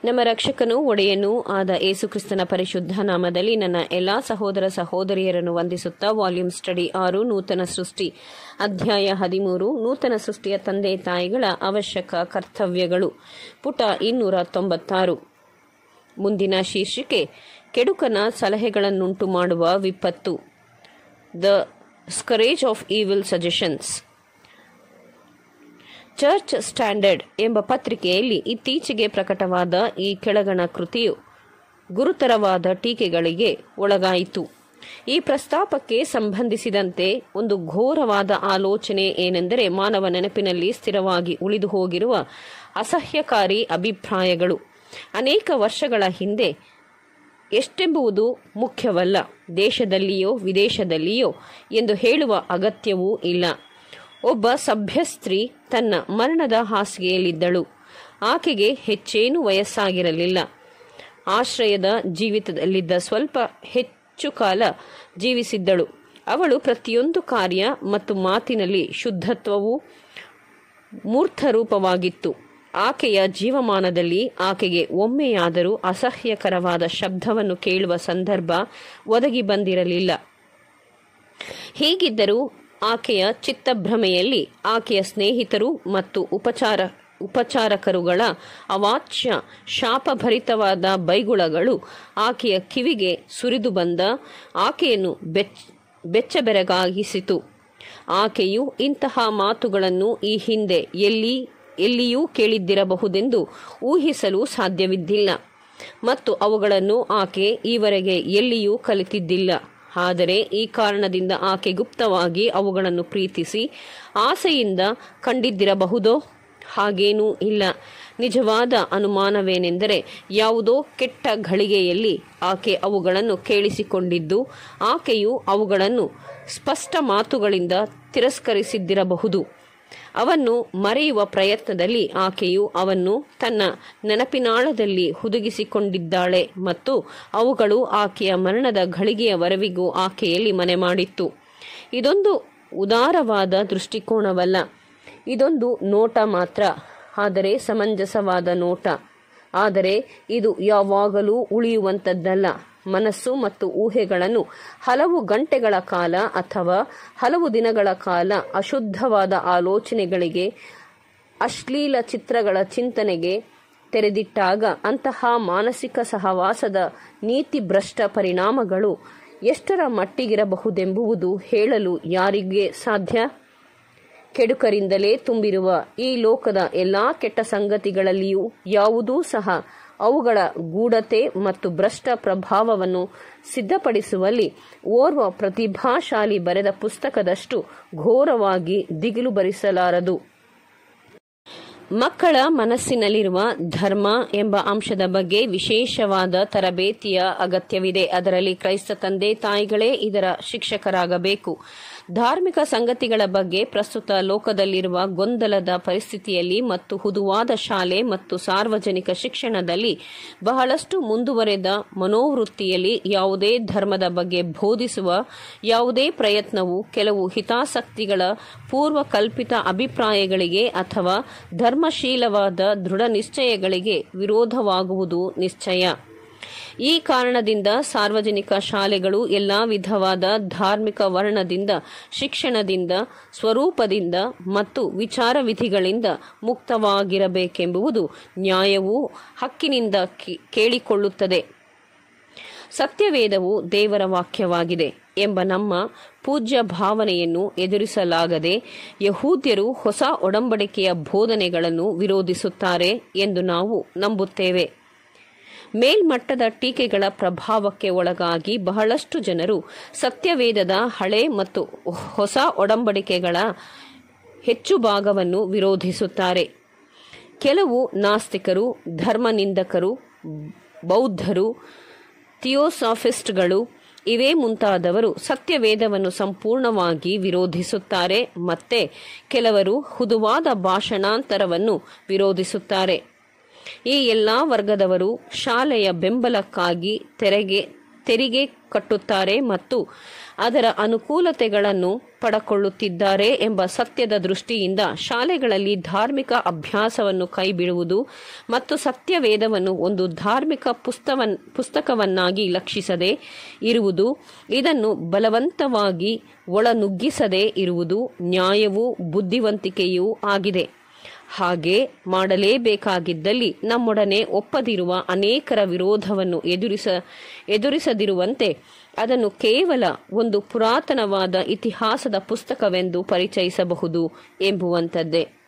ನಮ್ಮ ರಕ್ಷಕನೂ ಒಡೆಯನೂ ಆದ ಏಸುಕ್ರಿಸ್ತನ ಪರಿಶುದ್ಧ ನಾಮದಲ್ಲಿ ನನ್ನ ಎಲ್ಲಾ ಸಹೋದರ ಸಹೋದರಿಯರನ್ನು ವಂದಿಸುತ್ತಾ ವಾಲ್ಯೂಮ್ ಸ್ಟಡಿ ಆರು ನೂತನ ಸೃಷ್ಟಿ ಅಧ್ಯಾಯ ಹದಿಮೂರು ನೂತನ ಸೃಷ್ಟಿಯ ತಂದೆ ತಾಯಿಗಳ ಅವಶ್ಯಕ ಕರ್ತವ್ಯಗಳು ಪುಟ ಇನ್ನೂರ ತೊಂಬತ್ತಾರು ಮುಂದಿನ ಶೀರ್ಷಿಕೆ ಕೆಡುಕನ ಸಲಹೆಗಳನ್ನುಂಟು ಮಾಡುವ ವಿಪತ್ತು the scourge of evil suggestions Church Standard ಎಂಬ ಪತ್ರಿಕೆಯಲ್ಲಿ ಇತ್ತೀಚೆಗೆ ಪ್ರಕಟವಾದ ಈ ಕೆಳಗಣ ಕೃತಿಯು ಗುರುತರವಾದ ಟೀಕೆಗಳಿಗೆ ಒಳಗಾಯಿತು ಈ ಪ್ರಸ್ತಾಪಕ್ಕೆ ಸಂಬಂಧಿಸಿದಂತೆ ಒಂದು ಘೋರವಾದ ಆಲೋಚನೆ ಏನೆಂದರೆ ಮಾನವ ನೆನಪಿನಲ್ಲಿ ಸ್ಥಿರವಾಗಿ ಉಳಿದು ಹೋಗಿರುವ ಅಸಹ್ಯಕಾರಿ ಅಭಿಪ್ರಾಯಗಳು ಅನೇಕ ವರ್ಷಗಳ ಹಿಂದೆ ಎಷ್ಟೆಂಬುದು ಮುಖ್ಯವಲ್ಲ ದೇಶದಲ್ಲಿಯೋ ವಿದೇಶದಲ್ಲಿಯೋ ಎಂದು ಹೇಳುವ ಅಗತ್ಯವೂ ಇಲ್ಲ ಒಬ್ಬ ಸಭ್ಯ ಸ್ತ್ರೀ ತನ್ನ ಮರಣದ ಹಾಸಿಗೆಯಲ್ಲಿದ್ದಳು ಆಕೆಗೆ ಹೆಚ್ಚೇನು ವಯಸ್ಸಾಗಿರಲಿಲ್ಲ ಆಶ್ರಯದ ಜೀವಿತದಲ್ಲಿದ್ದ ಸ್ವಲ್ಪ ಹೆಚ್ಚು ಕಾಲ ಜೀವಿಸಿದ್ದಳು ಅವಳು ಪ್ರತಿಯೊಂದು ಕಾರ್ಯ ಮತ್ತು ಮಾತಿನಲ್ಲಿ ಶುದ್ಧತ್ವವು ಮೂರ್ತರೂಪವಾಗಿತ್ತು ಆಕೆಯ ಜೀವಮಾನದಲ್ಲಿ ಆಕೆಗೆ ಒಮ್ಮೆಯಾದರೂ ಅಸಹ್ಯಕರವಾದ ಶಬ್ದವನ್ನು ಕೇಳುವ ಸಂದರ್ಭ ಒದಗಿ ಬಂದಿರಲಿಲ್ಲ ಹೀಗಿದ್ದರೂ ಆಕೆಯ ಚಿತ್ತಭ್ರಮೆಯಲ್ಲಿ ಆಕೆಯ ಸ್ನೇಹಿತರು ಮತ್ತು ಉಪಚಾರ ಉಪಚಾರಕರುಗಳ ಅವಾಚ್ಯ ಶಾಪಭರಿತವಾದ ಬೈಗುಳಗಳು ಆಕೆಯ ಕಿವಿಗೆ ಸುರಿದು ಬಂದ ಆಕೆಯನ್ನು ಬೆಚ್ ಬೆಚ್ಚಬೆರಗಾಗಿಸಿತು ಆಕೆಯು ಇಂತಹ ಮಾತುಗಳನ್ನು ಈ ಹಿಂದೆ ಎಲ್ಲಿ ಎಲ್ಲಿಯೂ ಕೇಳಿದ್ದಿರಬಹುದೆಂದು ಊಹಿಸಲು ಸಾಧ್ಯವಿದ್ದಿಲ್ಲ ಮತ್ತು ಅವುಗಳನ್ನು ಆಕೆ ಈವರೆಗೆ ಎಲ್ಲಿಯೂ ಕಲಿತಿದ್ದಿಲ್ಲ ಆದರೆ ಈ ಕಾರಣದಿಂದ ಆಕೆ ಗುಪ್ತವಾಗಿ ಅವುಗಳನ್ನು ಪ್ರೀತಿಸಿ ಆಸೆಯಿಂದ ಕಂಡಿದ್ದಿರಬಹುದೋ ಹಾಗೇನೂ ಇಲ್ಲ ನಿಜವಾದ ಅನುಮಾನವೇನೆಂದರೆ ಯಾವುದೋ ಕೆಟ್ಟ ಘಳಿಗೆಯಲ್ಲಿ ಆಕೆ ಅವುಗಳನ್ನು ಕೇಳಿಸಿಕೊಂಡಿದ್ದು ಆಕೆಯು ಅವುಗಳನ್ನು ಸ್ಪಷ್ಟ ಮಾತುಗಳಿಂದ ತಿರಸ್ಕರಿಸಿದ್ದಿರಬಹುದು ಅವನ್ನು ಮರೆಯುವ ಪ್ರಯತ್ನದಲ್ಲಿ ಆಕೆಯು ಅವನ್ನು ತನ್ನ ನೆನಪಿನಾಳದಲ್ಲಿ ಹುದುಗಿಸಿಕೊಂಡಿದ್ದಾಳೆ ಮತ್ತು ಅವುಗಳು ಆಕೆಯ ಮರಣದ ಘಳಿಗೆಯವರೆವಿಗೂ ಆಕೆಯಲ್ಲಿ ಮನೆ ಮಾಡಿತ್ತು ಇದೊಂದು ಉದಾರವಾದ ದೃಷ್ಟಿಕೋನವಲ್ಲ ಇದೊಂದು ನೋಟ ಮಾತ್ರ ಆದರೆ ಸಮಂಜಸವಾದ ನೋಟ ಆದರೆ ಇದು ಯಾವಾಗಲೂ ಉಳಿಯುವಂಥದ್ದಲ್ಲ ಮನಸ್ಸು ಮತ್ತು ಊಹೆಗಳನ್ನು ಹಲವು ಗಂಟೆಗಳ ಕಾಲ ಅಥವಾ ಹಲವು ದಿನಗಳ ಕಾಲ ಅಶುದ್ಧವಾದ ಆಲೋಚನೆಗಳಿಗೆ ಅಶ್ಲೀಲ ಚಿತ್ರಗಳ ಚಿಂತನೆಗೆ ತೆರೆದಿಟ್ಟಾಗ ಅಂತಹ ಮಾನಸಿಕ ಸಹವಾಸದ ನೀತಿಭ್ರಷ್ಟ ಪರಿಣಾಮಗಳು ಎಷ್ಟರ ಮಟ್ಟಿಗಿರಬಹುದೆಂಬುದು ಹೇಳಲು ಯಾರಿಗೆ ಸಾಧ್ಯ ಕೆಡುಕರಿಂದಲೇ ತುಂಬಿರುವ ಈ ಲೋಕದ ಎಲ್ಲಾ ಕೆಟ್ಟ ಸಂಗತಿಗಳಲ್ಲಿಯೂ ಯಾವುದೂ ಸಹ ಅವುಗಳ ಗೂಢತೆ ಮತ್ತು ಭ್ರಷ್ಟ ಪ್ರಭಾವವನ್ನು ಸಿದ್ಧಪಡಿಸುವಲ್ಲಿ ಓರ್ವ ಪ್ರತಿಭಾಶಾಲಿ ಬರೆದ ಪುಸ್ತಕದಷ್ಟು ಘೋರವಾಗಿ ದಿಗಿಲು ಭರಿಸಲಾರದು ಮಕ್ಕಳ ಮನಸ್ಸಿನಲ್ಲಿರುವ ಧರ್ಮ ಎಂಬ ಅಂಶದ ಬಗ್ಗೆ ವಿಶೇಷವಾದ ತರಬೇತಿಯ ಅಗತ್ಯವಿದೆ ಅದರಲ್ಲಿ ಕ್ರೈಸ್ತ ತಂದೆ ತಾಯಿಗಳೇ ಇದರ ಶಿಕ್ಷಕರಾಗಬೇಕು ಧಾರ್ಮಿಕ ಸಂಗತಿಗಳ ಬಗ್ಗೆ ಪ್ರಸ್ತುತ ಲೋಕದಲ್ಲಿರುವ ಗೊಂದಲದ ಪರಿಸ್ಥಿತಿಯಲ್ಲಿ ಮತ್ತು ಹುದುವಾದ ಶಾಲೆ ಮತ್ತು ಸಾರ್ವಜನಿಕ ಶಿಕ್ಷಣದಲ್ಲಿ ಬಹಳಷ್ಟು ಮುಂದುವರೆದ ಮನೋವೃತ್ತಿಯಲ್ಲಿ ಯಾವುದೇ ಧರ್ಮದ ಬಗ್ಗೆ ಬೋಧಿಸುವ ಯಾವುದೇ ಪ್ರಯತ್ನವು ಕೆಲವು ಹಿತಾಸಕ್ತಿಗಳ ಪೂರ್ವಕಲ್ಪಿತ ಅಭಿಪ್ರಾಯಗಳಿಗೆ ಅಥವಾ ಧರ್ಮಶೀಲವಾದ ದೃಢ ನಿಶ್ಚಯಗಳಿಗೆ ವಿರೋಧವಾಗುವುದು ನಿಶ್ಚಯ ಈ ಕಾರಣದಿಂದ ಸಾರ್ವಜನಿಕ ಶಾಲೆಗಳು ಎಲ್ಲಾ ವಿಧವಾದ ಧಾರ್ಮಿಕ ವರ್ಣದಿಂದ ಶಿಕ್ಷಣದಿಂದ ಸ್ವರೂಪದಿಂದ ಮತ್ತು ವಿಚಾರ ವಿಧಿಗಳಿಂದ ಮುಕ್ತವಾಗಿರಬೇಕೆಂಬುದು ನ್ಯಾಯವೂ ಹಕ್ಕಿನಿಂದ ಕೇಳಿಕೊಳ್ಳುತ್ತದೆ ಸತ್ಯವೇದವು ದೇವರ ವಾಕ್ಯವಾಗಿದೆ ಎಂಬ ನಮ್ಮ ಪೂಜ್ಯ ಭಾವನೆಯನ್ನು ಎದುರಿಸಲಾಗದೆ ಯಹೂದ್ಯರು ಹೊಸ ಒಡಂಬಡಿಕೆಯ ಬೋಧನೆಗಳನ್ನು ವಿರೋಧಿಸುತ್ತಾರೆ ಎಂದು ನಾವು ನಂಬುತ್ತೇವೆ ಮೇಲ್ಮಟ್ಟದ ಟೀಕೆಗಳ ಪ್ರಭಾವಕ್ಕೆ ಒಳಗಾಗಿ ಬಹಳಷ್ಟು ಜನರು ಸತ್ಯವೇದದ ಹಳೆ ಮತ್ತು ಹೊಸ ಒಡಂಬಡಿಕೆಗಳ ಹೆಚ್ಚು ಭಾಗವನ್ನು ವಿರೋಧಿಸುತ್ತಾರೆ ಕೆಲವು ನಾಸ್ತಿಕರು ಧರ್ಮನಿಂದಕರು ಬೌದ್ಧರು ಥಿಯೋಸಾಫಿಸ್ಟ್ಗಳು ಇವೇ ಮುಂತಾದವರು ಸತ್ಯವೇದವನ್ನು ಸಂಪೂರ್ಣವಾಗಿ ವಿರೋಧಿಸುತ್ತಾರೆ ಮತ್ತೆ ಕೆಲವರು ಹುದುವಾದ ಭಾಷಣಾಂತರವನ್ನು ವಿರೋಧಿಸುತ್ತಾರೆ ಈ ಎಲ್ಲಾ ವರ್ಗದವರು ಶಾಲೆಯ ಬೆಂಬಲಕ್ಕಾಗಿ ತೆರೆಗೆ ತೆರಿಗೆ ಕಟ್ಟುತ್ತಾರೆ ಮತ್ತು ಅದರ ಅನುಕೂಲತೆಗಳನ್ನು ಪಡಕೊಳ್ಳುತ್ತಿದ್ದಾರೆ ಎಂಬ ಸತ್ಯದ ದೃಷ್ಟಿಯಿಂದ ಶಾಲೆಗಳಲ್ಲಿ ಧಾರ್ಮಿಕ ಅಭ್ಯಾಸವನ್ನು ಕೈಬಿಡುವುದು ಮತ್ತು ಸತ್ಯವೇದವನ್ನು ಒಂದು ಧಾರ್ಮಿಕ ಪುಸ್ತವನ್ ಪುಸ್ತಕವನ್ನಾಗಿ ಲಕ್ಷಿಸದೆ ಇರುವುದು ಇದನ್ನು ಬಲವಂತವಾಗಿ ಒಳನುಗ್ಗಿಸದೇ ಇರುವುದು ನ್ಯಾಯವೂ ಬುದ್ಧಿವಂತಿಕೆಯೂ ಆಗಿದೆ ಹಾಗೆ ಮಾಡಲೇಬೇಕಾಗಿದ್ದಲ್ಲಿ ನಮ್ಮೊಡನೆ ಒಪ್ಪದಿರುವ ಅನೇಕರ ವಿರೋಧವನ್ನು ಎದುರಿಸ ಎದುರಿಸದಿರುವಂತೆ ಅದನ್ನು ಕೇವಲ ಒಂದು ಪುರಾತನವಾದ ಇತಿಹಾಸದ ಪುಸ್ತಕವೆಂದು ಪರಿಚಯಿಸಬಹುದು ಎಂಬುವಂಥದ್ದೇ